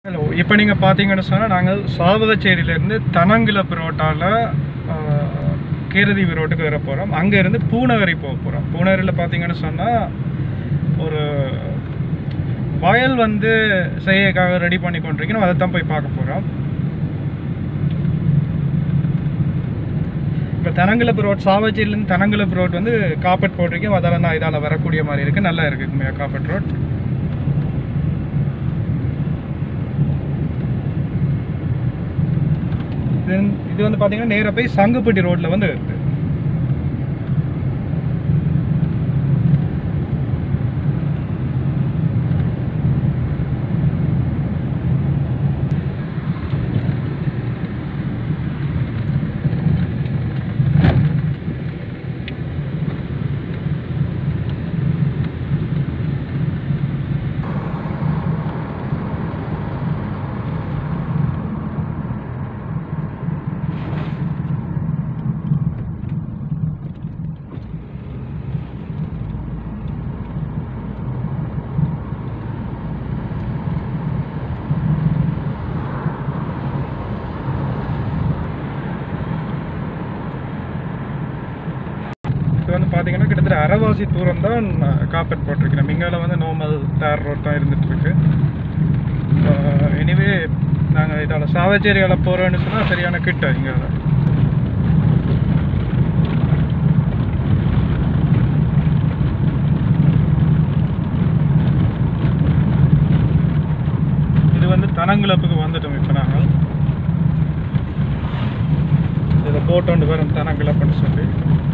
hello இப்போ நீங்கள் பார்த்தீங்கன்னு சொன்னால் நாங்கள் சாவகச்சேரியிலேருந்து தனங்கிலப்பு ரோட்டால் கேரதீவு ரோட்டுக்கு வர போகிறோம் அங்கேருந்து பூநகரி போக போகிறோம் பூநகரியில் பார்த்தீங்கன்னு சொன்னால் ஒரு வயல் வந்து செய்யக்காக ரெடி பண்ணி கொண்டிருக்கணும் அதை தான் போய் பார்க்க போகிறோம் இப்போ தனங்கிலப்பு ரோட் சாவச்சேரியிலேருந்து தனங்கிலப்பு ரோட் வந்து காப்பட் போட்டிருக்கேன் அதால் நான் இதால் வரக்கூடிய மாதிரி இருக்குது நல்லா இருக்குது காப்பட் ரோட் இது இது வந்து பார்த்தீங்கன்னா நேராக போய் சங்குப்பட்டி ரோட்டில் வந்து இருக்குது இது வந்து பார்த்தீங்கன்னா கிட்டத்தட்ட அரைவாசி தூரம் தான் காப்பட் போட்டிருக்கிறேன் இங்கால வந்து நார்மல் தார் ரோட் தான் இருந்துட்டு இருக்கு எனிவே நாங்கள் இதால் சாவச்சேரியால் போகிறோன்னு சொன்னால் சரியான கிட்ட இங்கே இது வந்து தனங்கிழப்புக்கு வந்துட்டோம் இப்போ நாங்கள் இதை போட்டோண்டு வரும் தனங்கிழப்புன்னு சொல்லி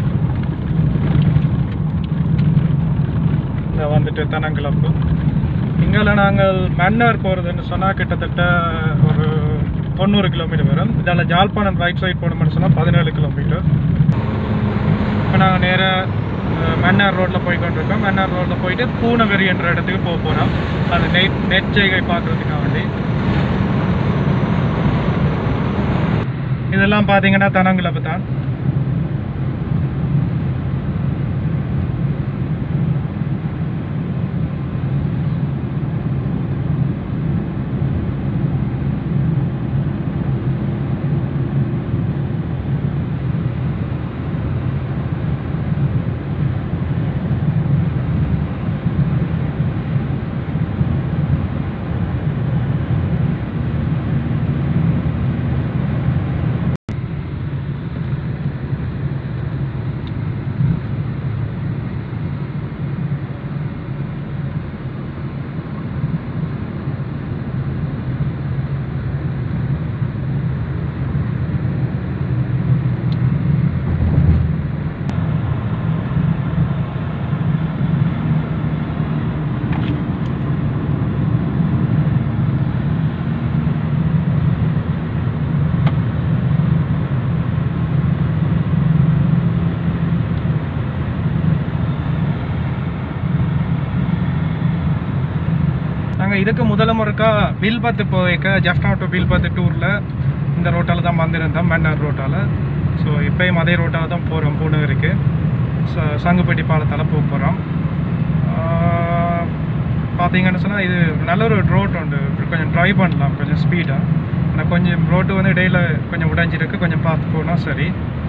இதை வந்துட்டு தனங்கிழப்பு இங்கே நாங்கள் மன்னார் போகிறதுன்னு சொன்னால் கிட்டத்தட்ட ஒரு தொண்ணூறு கிலோமீட்டர் வரும் இதால் ஜாழ்ப்பாணம் ரைட் சைட் போகணும்னு சொன்னால் பதினேழு கிலோமீட்டர் இப்போ நாங்கள் நேராக மன்னார் ரோட்டில் போய் கொண்டிருக்கோம் மன்னார் ரோட்டில் போயிட்டு பூநகரி என்ற இடத்துக்கு போக போகிறோம் அது நெட் நெற்செய்கை பார்க்குறதுக்காக வேண்டி இதெல்லாம் பார்த்தீங்கன்னா தனங்கிழப்பு தான் நாங்கள் இதுக்கு முதல் முறைக்கா வில்பத்து போய்க்க ஜஃப்னா டு வில்பத்து டூரில் இந்த ரோட்டால் தான் வந்திருந்தோம் மன்னார் ரோட்டால் ஸோ இப்போயும் அதே ரோட்டால் தான் போகிறோம் பூநகருக்கு ச சங்குப்பட்டி பாலத்தால் போக போகிறோம் பார்த்தீங்கன்னு சொன்னால் இது நல்ல ஒரு ரோட் உண்டு கொஞ்சம் ட்ரைவ் பண்ணலாம் கொஞ்சம் ஸ்பீடாக ஆனால் கொஞ்சம் ரோட்டு வந்து இடையில கொஞ்சம் உடைஞ்சிருக்கு கொஞ்சம் பார்த்து போனால் சரி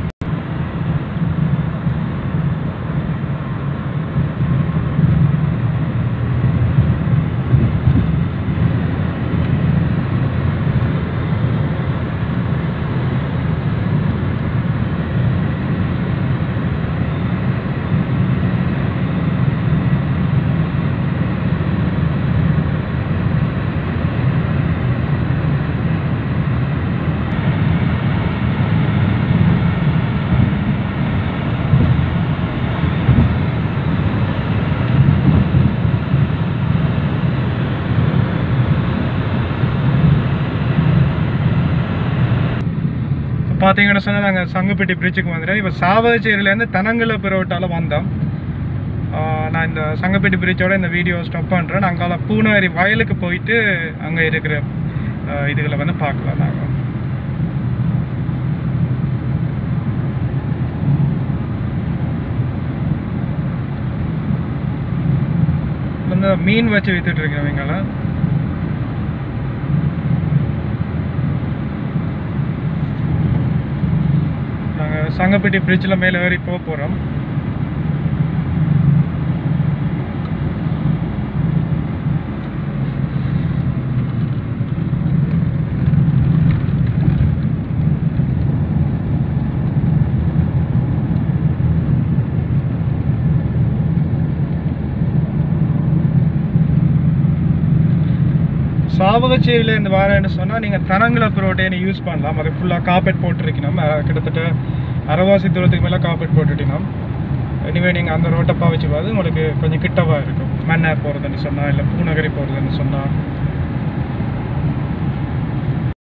பார்த்தீங்கன்னு சொன்னால் நாங்கள் சங்குப்பட்டி பிரிட்ஜுக்கு வந்துட்டோம் இப்போ சாவகச்சேரியிலேருந்து தனங்கிலப்பு ரோட்டால் வந்தோம் ஆஹ் நான் இந்த சங்கப்பட்டி பிரிட்ஜோட இந்த வீடியோ ஸ்டாப் பண்ணுறேன் அங்கால பூனேரி வயலுக்கு போயிட்டு அங்கே இருக்கிற ஆஹ் இதுகளை வந்து பார்க்கலாம் நாங்கள் வந்து மீன் வச்சு வித்துட்டு இருக்கிறவங்களாம் சங்கப்பட்டி பிரிட்ஜில் மேலே ஏறி போக போகிறோம் சாவகச்சேரியிலேருந்து வரேன்னு சொன்னால் நீங்கள் தனங்குளப்பு ரோட்டையை யூஸ் பண்ணலாம் அது ஃபுல்லாக காப்பெட் போட்டிருக்கணும் அஹ் கிட்டத்தட்ட அரைவாசி தூரத்துக்கு மேலே காப்பெட் போட்டுட்டினோம் எனிவே நீங்கள் அந்த ரோட்டை பாவிச்சு பார்த்து உங்களுக்கு கொஞ்சம் கிட்டவா இருக்கும் மன்னார் போகிறதுன்னு சொன்னால் இல்லை பூநகரி போகிறதுன்னு சொன்னால்